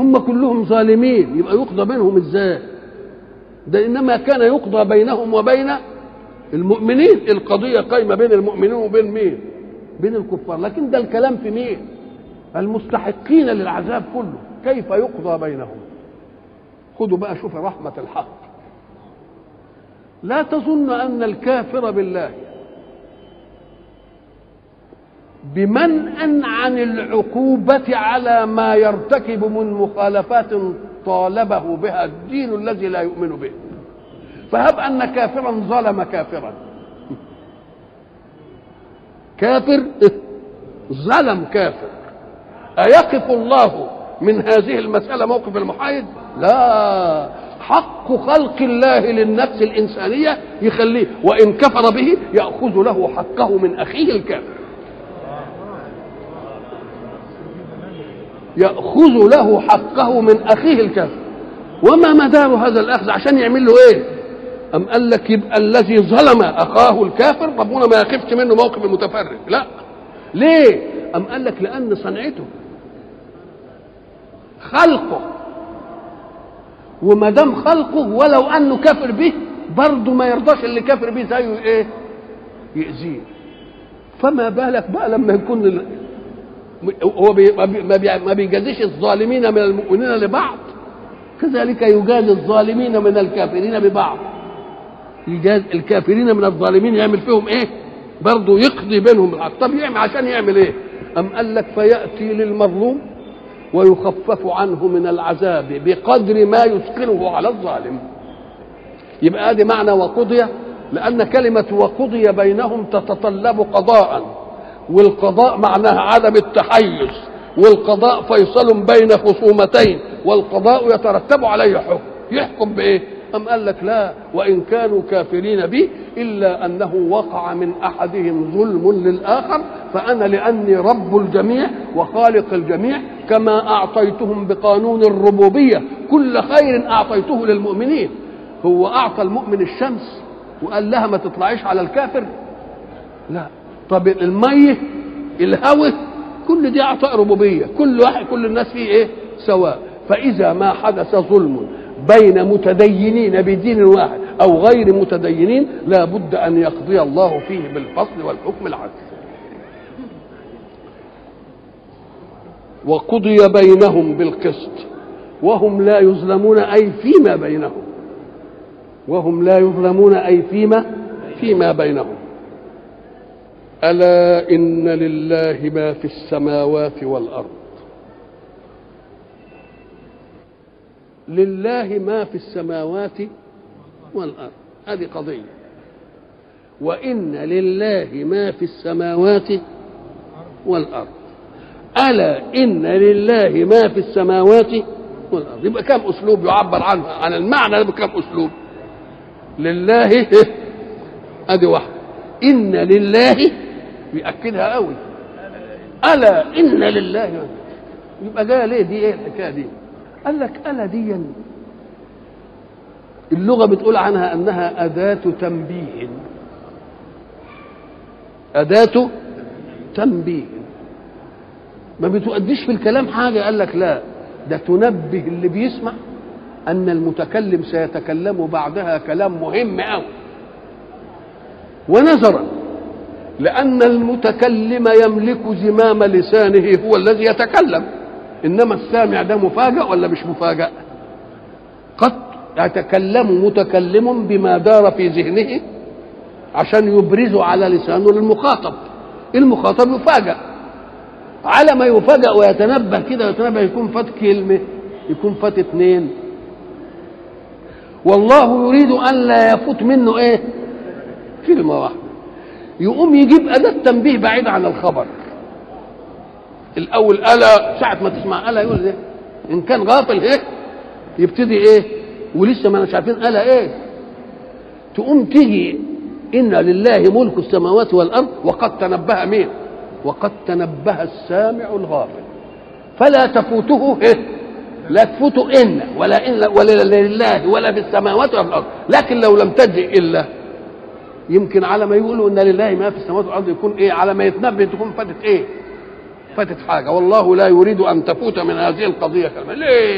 هم كلهم ظالمين يبقى يقضى بينهم ازاي ده انما كان يقضى بينهم وبين المؤمنين القضيه قايمه بين المؤمنين وبين مين بين الكفار لكن ده الكلام في مين المستحقين للعذاب كله كيف يقضى بينهم خدوا بقى شوف رحمه الحق لا تظن ان الكافر بالله بمنأ عن العقوبة على ما يرتكب من مخالفات طالبه بها الدين الذي لا يؤمن به فهب أن كافرا ظلم كافرا كافر ظلم كافر أيقف الله من هذه المسألة موقف المحايد لا حق خلق الله للنفس الإنسانية يخليه وإن كفر به يأخذ له حقه من أخيه الكافر يأخذ له حقه من أخيه الكافر وما مدار هذا الأخذ عشان يعمل له إيه أم قال لك يبقى الذي ظلم أخاه الكافر ربنا ما يخفش منه موقف المتفرج لا ليه أم قال لك لأن صنعته خلقه وما دام خلقه ولو انه كافر به برضه ما يرضاش اللي كافر به زيه ايه يأذيه فما بالك بقى لما يكون ال... هو بي... ما, بي... ما بيجازيش الظالمين من المؤمنين لبعض كذلك يجازي الظالمين من الكافرين ببعض يجاز الكافرين من الظالمين يعمل فيهم ايه برضه يقضي بينهم الحق طب يعمل عشان يعمل ايه ام قال لك فياتي للمظلوم ويخفف عنه من العذاب بقدر ما يثقله على الظالم يبقى ادي معنى وقضي لان كلمه وقضي بينهم تتطلب قضاء والقضاء معناها عدم التحيز والقضاء فيصل بين خصومتين والقضاء يترتب عليه حكم يحكم بايه أم قال لك لا وإن كانوا كافرين بي إلا أنه وقع من أحدهم ظلم للآخر فأنا لأني رب الجميع وخالق الجميع كما أعطيتهم بقانون الربوبية كل خير أعطيته للمؤمنين هو أعطى المؤمن الشمس وقال لها ما تطلعيش على الكافر لا طب المية الهوى كل دي أعطاء ربوبية كل واحد كل الناس فيه إيه سواء فإذا ما حدث ظلم بين متدينين بدين واحد او غير متدينين لا بد ان يقضي الله فيه بالفصل والحكم العدل وقضي بينهم بالقسط وهم لا يظلمون اي فيما بينهم وهم لا يظلمون اي فيما فيما بينهم الا ان لله ما في السماوات والارض لله ما في السماوات والارض هذه قضيه وان لله ما في السماوات والارض الا ان لله ما في السماوات والارض يبقى كم اسلوب يعبر عنه عن المعنى بكم اسلوب لله ادي واحده ان لله بيأكدها قوي الا ان لله يبقى جايه ليه دي ايه الحكايه دي قال لك ألا دي اللغة بتقول عنها أنها أداة تنبيه أداة تنبيه ما بتؤديش في الكلام حاجة قال لك لا ده تنبه اللي بيسمع أن المتكلم سيتكلم بعدها كلام مهم أوي ونظرا لأن المتكلم يملك زمام لسانه هو الذي يتكلم انما السامع ده مفاجأ ولا مش مفاجأ قد يتكلم متكلم بما دار في ذهنه عشان يبرزه على لسانه للمخاطب المخاطب يفاجأ على ما يفاجأ ويتنبه كده ويتنبه يكون فات كلمة يكون فات اتنين والله يريد أن لا يفوت منه ايه كلمة واحدة يقوم يجيب أداة تنبيه بعيد عن الخبر الاول الا ساعه ما تسمع الا يقول ايه ان كان غافل ايه يبتدي ايه ولسه ما مش عارفين الا ايه تقوم تيجي ان لله ملك السماوات والارض وقد تنبه مين وقد تنبه السامع الغافل فلا تفوته ايه لا تفوته ان ولا ان ولا لله ولا في السماوات ولا في الارض لكن لو لم تجئ الا يمكن على ما يقولوا ان لله ما في السماوات والارض يكون ايه على ما يتنبه تكون فاتت ايه فاتت حاجه والله لا يريد ان تفوت من هذه القضيه كلمه ليه